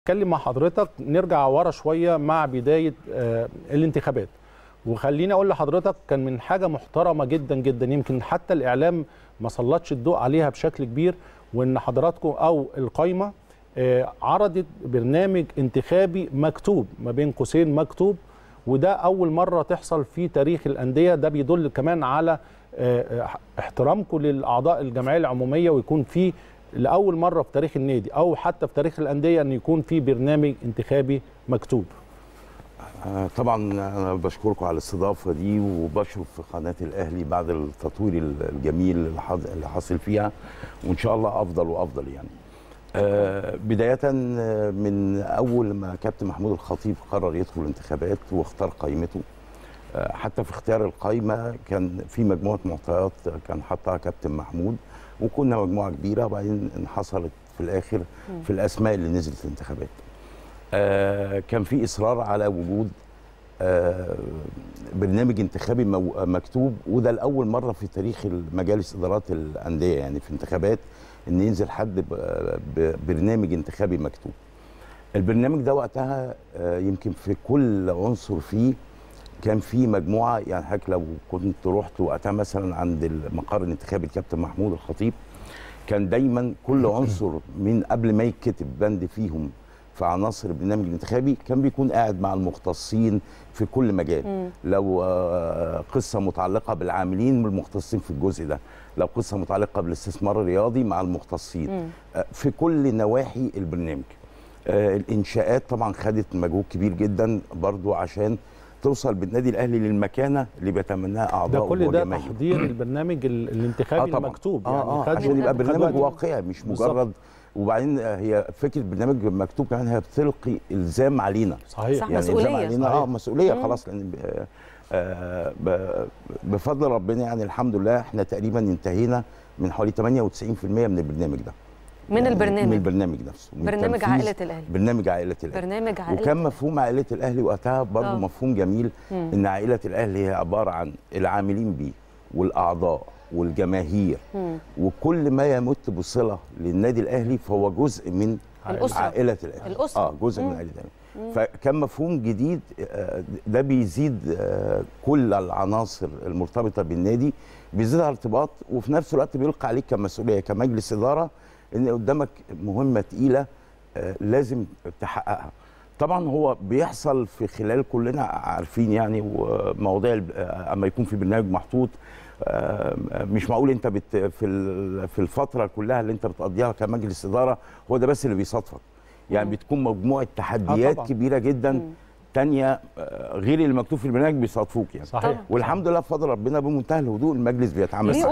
اتكلم مع حضرتك نرجع ورا شويه مع بدايه آه، الانتخابات وخليني اقول لحضرتك كان من حاجه محترمه جدا جدا يمكن حتى الاعلام ما سلطش الضوء عليها بشكل كبير وان حضراتكم او القايمه آه، عرضت برنامج انتخابي مكتوب ما بين قوسين مكتوب وده اول مره تحصل في تاريخ الانديه ده بيدل كمان على آه، احترامكم للاعضاء الجمعيه العموميه ويكون في لاول مره في تاريخ النادي او حتى في تاريخ الانديه ان يكون في برنامج انتخابي مكتوب آه، طبعا انا بشكركم على الاستضافه دي وبشرف في قناه الاهلي بعد التطوير الجميل اللي حاص- اللي حاصل فيها وان شاء الله افضل وافضل يعني آه، بدايه آه، من اول ما كابتن محمود الخطيب قرر يدخل الانتخابات واختار قائمته آه، حتى في اختيار القائمه كان في مجموعه معطيات كان حطها كابتن محمود وكنا مجموعه كبيره وبعدين انحصرت في الاخر في الاسماء اللي نزلت الانتخابات آه، كان في اصرار على وجود آه، برنامج انتخابي مو- مكتوب وده لاول مره في تاريخ مجالس ادارات الانديه يعني في انتخابات ان ينزل حد ب- ببرنامج انتخابي مكتوب. البرنامج ده وقتها آه، يمكن في كل عنصر فيه كان في مجموعه يعني حضرتك لو كنت رحت وقتها مثلا عند المقر الانتخابي الكابتن محمود الخطيب كان دايما كل عنصر من قبل ما يتكتب بند فيهم في عناصر البرنامج الانتخابي كان بيكون قاعد مع المختصين في كل مجال لو آه، قصه متعلقه بالعاملين والمختصين في الجزء ده لو قصه متعلقه بالاستثمار الرياضي مع المختصين آه، في كل نواحي البرنامج آه، الانشاءات طبعا خدت مجهود كبير جدا برضو عشان توصل بالنادي الاهلي للمكانه اللي بيتمناها ده اعضاء كل ده وجماهيره تحضير البرنامج ال- الانتخابي طبعاً. المكتوب اه اه خد- عشان يبقى خد برنامج وقت. واقعي مش بالظبط. مجرد وبعدين آه، هي فكره برنامج مكتوب كمان هي بتلقي الزام علينا صحيح صح. يعني الزام مسؤولية. علينا صحيح. اه مسؤوليه خلاص لان ب- آه، ب- بفضل ربنا يعني الحمد لله احنا تقريبا انتهينا من حوالي 98% من البرنامج ده من يعني البرنامج من البرنامج نفسه من برنامج تنفيذ عائلة الأهلي. برنامج عائله الاهلي برنامج عائلة وكان مفهوم عائله الاهلي وقتها برضه آه. مفهوم جميل ان عائله الاهلي هي عباره عن العاملين بيه والاعضاء والجماهير وكل ما يمت بصله للنادي الاهلي فهو جزء من الأسرة. عائله الاهلي الأسرة. اه جزء من عائله الاهلي فكان مفهوم جديد آه، ده بيزيد آه، كل العناصر المرتبطه بالنادي بيزيدها ارتباط وفي نفس الوقت بيلقى عليك كمسؤوليه كمجلس اداره ان قدامك مهمه تقيله آه، لازم تحققها طبعا هو بيحصل في خلال كلنا عارفين يعني ومواضيع الب- آه، اما يكون في برنامج محطوط آه، مش معقول انت بت في ال- في الفتره كلها اللي انت بتقضيها كمجلس اداره هو ده بس اللي بيصادفك يعني بتكون مجموعه تحديات طبعاً. كبيره جدا تانية آه، غير اللي مكتوب في البرنامج بيصادفوك يعني صحيح طبعاً. والحمد لله بفضل ربنا بمنتهى الهدوء المجلس بيتعامل ليه معاه